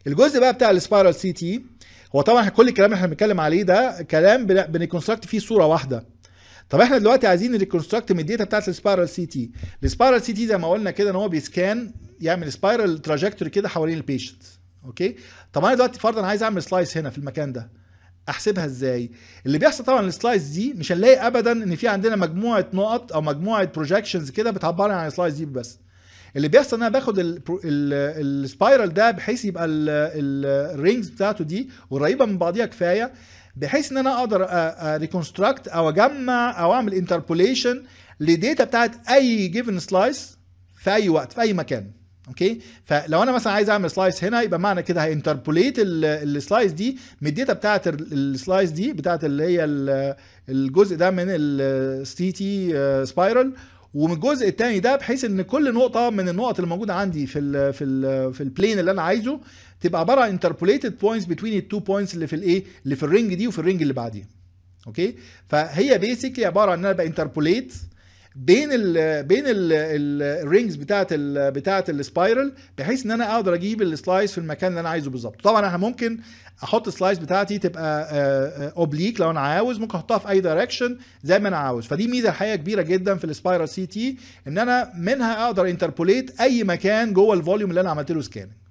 الجزء بقى بتاع السبايرال سي تي هو طبعا كل الكلام اللي احنا بنتكلم عليه ده كلام بن- بنكونستراكت فيه صوره واحده طب احنا دلوقتي عايزين نريكونستراكت من الداتا بتاعت السبايرال سي تي السبايرال سي تي زي ما قلنا كده ان هو بيسكان يعمل سبايرال تراجكتوري كده حوالين البيشنت اوكي طب انا دلوقتي فرضا عايز اعمل سلايس هنا في المكان ده احسبها ازاي اللي بيحصل طبعا السلايس دي مش هنلاقي ابدا ان في عندنا مجموعه نقط او مجموعه بروجكشنز كده بتعبر عن السلايس دي بس اللي بيحصل ان انا باخد السبايرال ده بحيث يبقى الرينجز بتاعته دي قريبه من بعضيها كفايه بحيث ان انا اقدر ريكونستراكت او اجمع او اعمل انتربوليشن لديتا بتاعت اي جيفن سلايس في اي وقت في اي مكان اوكي فلو انا مثلا عايز اعمل سلايس هنا يبقى معنى كده هينتربوليت السلايس دي من الداتا بتاعت السلايس دي بتاعت اللي هي ال- الجزء ده من السي تي سبايرال ومن الجزء الثاني ده بحيث ان كل نقطه من النقط اللي موجوده عندي في ال في ال في البلين اللي انا عايزه تبقى عباره عن انتربوليتد بوينتس بتوين التو بوينتس اللي في الايه اللي في الرينج دي وفي الرينج اللي بعديها اوكي فهي بيسكلي عباره عن ان انا بانتربوليت بين ال بين الرينجز بتاعه ال بتاعه السبايرال بحيث ان انا اقدر اجيب السلايس في المكان اللي انا عايزه بالظبط طبعا انا ممكن احط السلايس بتاعتي تبقى اوبليك لو انا عاوز ممكن احطها في اي دايركشن زي ما انا عاوز فدي ميزه الحقيقه كبيره جدا في السبايرال سي تي ان انا منها اقدر انتربوليت اي مكان جوه الفوليوم اللي انا عملت له سكان